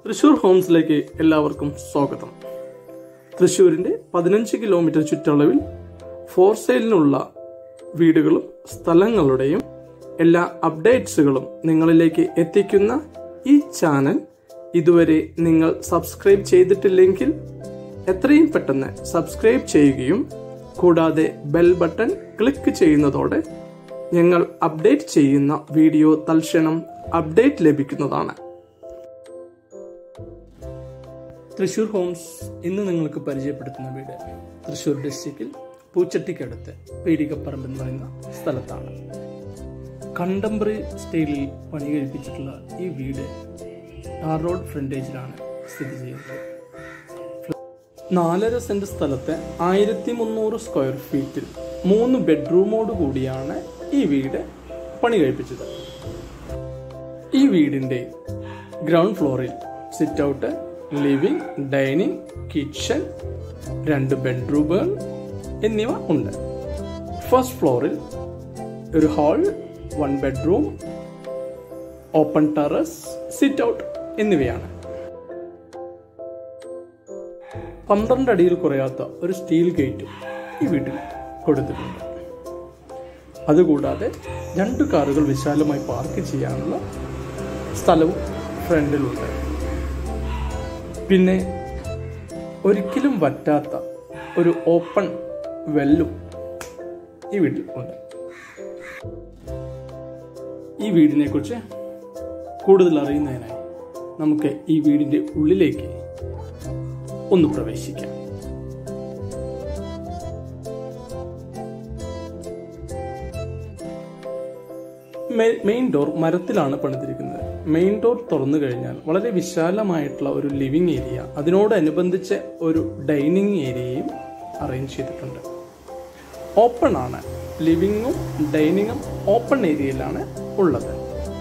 തൃശൂർ ഹോംസിലേക്ക് എല്ലാവർക്കും സ്വാഗതം തൃശൂരിന്റെ പതിനഞ്ച് കിലോമീറ്റർ ചുറ്റളവിൽ ഫോർ സെയിലിനുള്ള വീടുകളും സ്ഥലങ്ങളുടെയും എല്ലാ അപ്ഡേറ്റ്സുകളും നിങ്ങളിലേക്ക് എത്തിക്കുന്ന ഈ ചാനൽ ഇതുവരെ നിങ്ങൾ സബ്സ്ക്രൈബ് ചെയ്തിട്ടില്ലെങ്കിൽ എത്രയും പെട്ടെന്ന് സബ്സ്ക്രൈബ് ചെയ്യുകയും കൂടാതെ ബെൽ ബട്ടൺ ക്ലിക്ക് ചെയ്യുന്നതോടെ ഞങ്ങൾ അപ്ഡേറ്റ് ചെയ്യുന്ന വീഡിയോ തൽക്ഷണം അപ്ഡേറ്റ് ലഭിക്കുന്നതാണ് തൃശൂർ ഹോംസ് ഇന്ന് നിങ്ങൾക്ക് പരിചയപ്പെടുത്തുന്ന വീട് തൃശൂർ ഡിസ്ട്രിക്റ്റിൽ പൂച്ചട്ടിക്കടുത്ത് പീടികപ്പറമ്പ് എന്ന് പറയുന്ന സ്ഥലത്താണ് കണ്ടംപററി സ്റ്റൈലിൽ പണി കഴിപ്പിച്ചിട്ടുള്ള ഈ വീട് ടാർ റോഡ് ഫ്രണ്ടേജിലാണ് സ്ഥിതി ചെയ്യുന്നത് നാലര സെന്റ് സ്ഥലത്തെ ആയിരത്തി മുന്നൂറ് സ്ക്വയർ ഫീറ്റിൽ മൂന്ന് ബെഡ്റൂമോട് കൂടിയാണ് ഈ വീട് പണി കഴിപ്പിച്ചത് ഈ വീടിന്റെ ഗ്രൗണ്ട് ഫ്ലോറിൽ sit out living dining kitchen രണ്ട് ബെഡ്റൂമുകൾ എന്നിവ ഉണ്ട് ഫസ്റ്റ് ഫ്ലോറിൽ ഒരു hall one bedroom open terrace sit out എന്നിവയാണ് പന്ത്രണ്ട് അടിയിൽ കുറയാത്ത ഒരു സ്റ്റീൽ ഗേറ്റ് ഈ വീട്ടിൽ കൊടുത്തിട്ടുണ്ട് അതുകൂടാതെ രണ്ട് കാറുകൾ വിശാലമായി പാർക്ക് ചെയ്യാനുള്ള സ്ഥലവും ഫ്രണ്ടിലുണ്ട് പിന്നെ ഒരിക്കലും വറ്റാത്ത ഒരു ഓപ്പൺ വെല്ലും ഈ വീട്ടിൽ ഉണ്ട് ഈ വീടിനെ കുറിച്ച് കൂടുതൽ അറിയുന്നതിനായി നമുക്ക് ഈ വീടിന്റെ ഉള്ളിലേക്ക് ഒന്ന് പ്രവേശിക്കാം മെയിൻ ഡോർ മരത്തിലാണ് പണിതിരിക്കുന്നത് മെയിൻ ഡോർ തുറന്നു കഴിഞ്ഞാൽ വളരെ വിശാലമായിട്ടുള്ള ഒരു ലിവിംഗ് ഏരിയ അതിനോടനുബന്ധിച്ച് ഒരു ഡൈനിങ് ഏരിയയും അറേഞ്ച് ചെയ്തിട്ടുണ്ട് ഓപ്പൺ ആണ് ലിവിങ്ങും ഡൈനിങ്ങും ഓപ്പൺ ഏരിയയിലാണ് ഉള്ളത്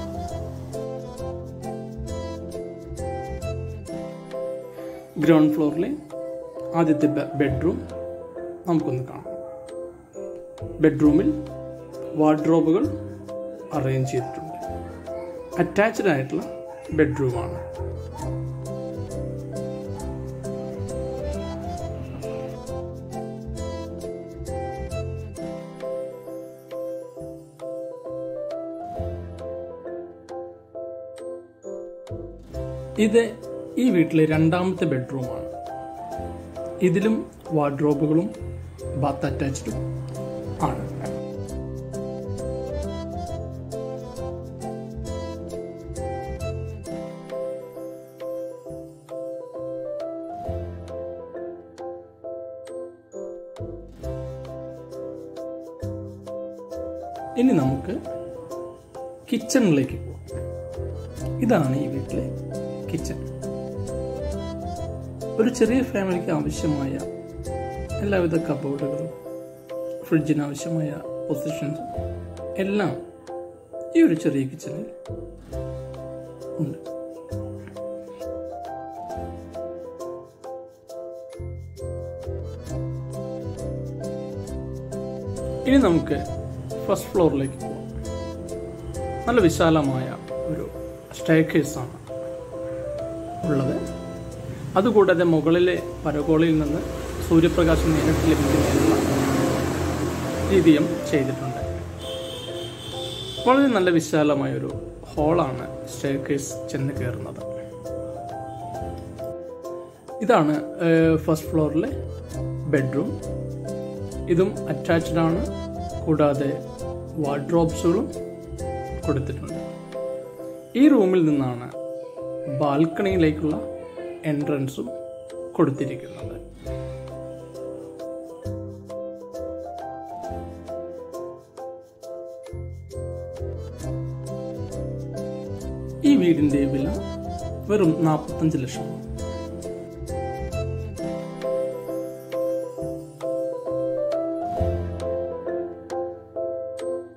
ഗ്രൗണ്ട് ഫ്ലോറിലെ ആദ്യത്തെ ബെഡ്റൂം നമുക്കൊന്ന് കാണാം ബെഡ്റൂമിൽ വാർഡ്രോബുകൾ അറേഞ്ച് ചെയ്തിട്ടുണ്ട് അറ്റാച്ച്ഡ് ആയിട്ടുള്ള ബെഡ്റൂമാണ് ഇത് ഈ വീട്ടിലെ രണ്ടാമത്തെ ബെഡ്റൂമാണ് ഇതിലും വാർഡ്രോബുകളും ബാത്ത് അറ്റാച്ച്ഡും ആണ് ഇനി നമുക്ക് കിച്ചണിലേക്ക് പോകാം ഇതാണ് ഈ വീട്ടിലെ കിച്ചൺ ഒരു ചെറിയ ഫാമിലിക്ക് ആവശ്യമായ എല്ലാവിധ കബോർഡുകളും ഫ്രിഡ്ജിന് ആവശ്യമായ പൊസിഷൻസും എല്ലാം ഈ ഒരു ചെറിയ കിച്ചണിൽ ഉണ്ട് ഇനി നമുക്ക് ഫസ്റ്റ് ഫ്ലോറിലേക്ക് പോകാം നല്ല വിശാലമായ ഒരു സ്റ്റേക്കേഴ്സാണ് ഉള്ളത് അതുകൂടാതെ മുകളിലെ പരകോളിയിൽ നിന്ന് സൂര്യപ്രകാശം നേരിട്ട് ലഭിക്കുന്നതിനുള്ള രീതിയും ചെയ്തിട്ടുണ്ട് വളരെ നല്ല വിശാലമായ ഒരു ഹോളാണ് സ്റ്റേക്കേഴ്സ് ചെന്ന് കയറുന്നത് ഇതാണ് ഫസ്റ്റ് ഫ്ലോറിലെ ബെഡ്റൂം ഇതും അറ്റാച്ച്ഡ് ആണ് കൂടാതെ വാർഡ്രോബ്സുകളും കൊടുത്തിട്ടുണ്ട് ഈ റൂമിൽ നിന്നാണ് ബാൽക്കണിയിലേക്കുള്ള എൻട്രൻസും കൊടുത്തിരിക്കുന്നത് ഈ വീടിന്റെ വില വെറും നാൽപ്പത്തഞ്ച് ലക്ഷമാണ്